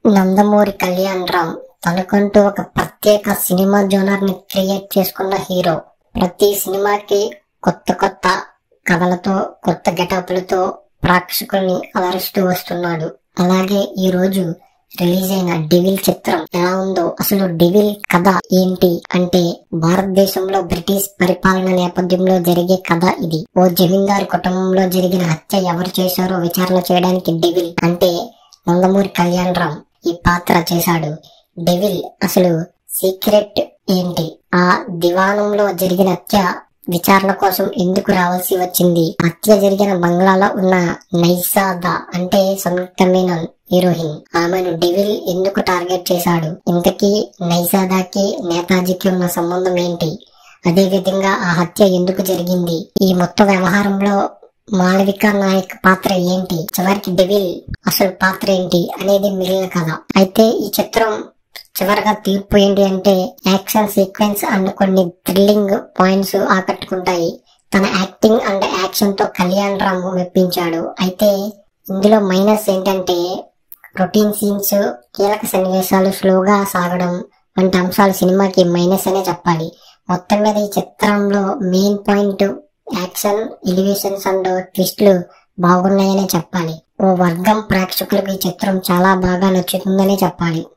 నందమూరి కళ్యాణ్ రామ్ తనకంటూ ఒక ప్రత్యేక సినిమా జోనర్ ని క్రియేట్ చేసుకున్న హీరో ప్రతి సినిమాకి కొత్త కొత్త కథలతో కొత్త గెటప్లతో ప్రేక్షకుల్ని అలరిస్తూ వస్తున్నాడు అలాగే ఈ రోజు రిలీజ్ అయిన డివిల్ చిత్రం ఎలా ఉందో అసలు డివిల్ కథ ఏంటి అంటే భారతదేశంలో బ్రిటిష్ పరిపాలన నేపథ్యంలో జరిగే కథ ఇది ఓ జమీందారు కుటుంబంలో జరిగిన హత్య ఎవరు చేశారో విచారణ చేయడానికి డివిల్ అంటే నందమూరి కళ్యాణ్ రామ్ ఈ పాత్ర చేశాడు డెవిల్ అసలు సీక్రెట్ ఏంటి ఆ దివాణంలో జరిగిన హత్య విచారణ కోసం ఎందుకు రావాల్సి వచ్చింది హత్య జరిగిన బంగ్లాలో ఉన్న నైసాదా అంటే సంయుక్త మీనన్ హీరోయిన్ ఆమెను డెవిల్ ఎందుకు టార్గెట్ చేశాడు ఇంతకీ నైసాదాకి నేతాజీకి ఉన్న సంబంధం ఏంటి అదే విధంగా ఆ హత్య ఎందుకు జరిగింది ఈ మొత్తం వ్యవహారంలో మాళవిక నాయక్ పాత్ర ఏంటి చివరికి డెవిల్ అసలు పాత్ర ఏంటి అనేది మిగిలిన కథ అయితే ఈ చిత్రం చివరిగా తీర్పు ఏంటి అంటే యాక్షన్ సీక్వెన్స్ అండ్ కొన్ని థ్రిల్లింగ్ పాయింట్స్ ఆకట్టుకుంటాయి తన యాక్టింగ్ అండ్ యాక్షన్ తో కళ్యాణ్ రామ్ మెప్పించాడు అయితే ఇందులో మైనస్ ఏంటంటే రొటీన్ సీన్స్ కీలక సన్నివేశాలు స్లోగా సాగడం వంటి అంశాలు సినిమాకి మైనస్ అనే చెప్పాలి మొత్తం మీద ఈ చిత్రంలో main point action elevations and ట్విస్ట్లు బాగున్నాయనే చెప్పాలి ఓ వర్గం ప్రేక్షకులకు ఈ చిత్రం చాలా బాగా నచ్చుతుందనే చెప్పాలి